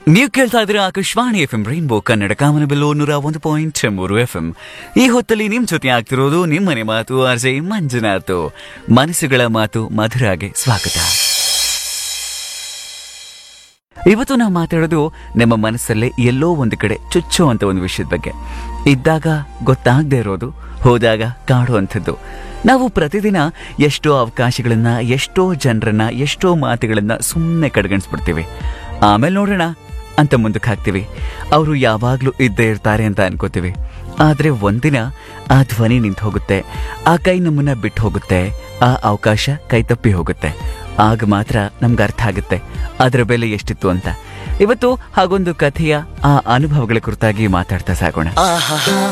ನೀವು ಕೇಳ್ತಾ ಇದ್ರೆ Akashvani F M rainbow Kannada Kamanabillu ನೂರ ಒಂದು ಪಾಯಿಂಟ್ ಮೂರು ಎಫ್ ಎಂ ಈ ಹೊತ್ತಲ್ಲಿ ನಿಮ್ ಜೊತೆ ಆಗ್ತಿರೋದು ನಿಮ್ಮನೆ ಮಾತು ಆರ್ಜೆ ಮಂಜುನಾಥ್ ಮನಸ್ಸುಗಳ ಮಾತು ಮಧುರಾಗೆ ಸ್ವಾಗತ ಇವತ್ತು ನಾವು ಮಾತಾಡೋದು ನಮ್ಮ ಮನಸ್ಸಲ್ಲೇ ಎಲ್ಲೋ ಒಂದು ಕಡೆ ಚುಚ್ಚೋ ಅಂತ ಒಂದು ವಿಷಯದ ಬಗ್ಗೆ ಇದ್ದಾಗ ಗೊತ್ತಾಗದೆ ಇರೋದು ಹೋದಾಗ ಕಾಡುವಂಥದ್ದು ನಾವು ಪ್ರತಿದಿನ ಎಷ್ಟೋ ಅವಕಾಶಗಳನ್ನ ಎಷ್ಟೋ ಜನರನ್ನ ಎಷ್ಟೋ ಮಾತುಗಳನ್ನ ಸುಮ್ಮನೆ ಕಡೆಗಣಿಸ್ಬಿಡ್ತೀವಿ ಆಮೇಲೆ ನೋಡೋಣ ಅಂತ ಮುಂದಕ್ಕೆ ಹಾಕ್ತೀವಿ ಅವರು ಯಾವಾಗಲೂ ಇದ್ದೇ ಇರ್ತಾರೆ ಅಂತ ಅನ್ಕೋತೀವಿ ಆದ್ರೆ ಒಂದಿನ ಆ ಧ್ವನಿ ನಿಂತು ಹೋಗುತ್ತೆ ಆ ಕೈ ನಮ್ಮನ್ನ ಬಿಟ್ಟು ಹೋಗುತ್ತೆ ಆ ಅವಕಾಶ ಕೈ ತಪ್ಪಿ ಹೋಗುತ್ತೆ ಆಗ ಮಾತ್ರ ನಮ್ಗೆ ಅರ್ಥ ಆಗುತ್ತೆ ಅದರ ಬೆಲೆ ಎಷ್ಟಿತ್ತು ಅಂತ ಇವತ್ತು ಹಾಗೊಂದು ಕಥೆಯ ಆ ಅನುಭವಗಳ ಕುರಿತಾಗಿ ಮಾತಾಡ್ತಾ ಸಾಗೋಣ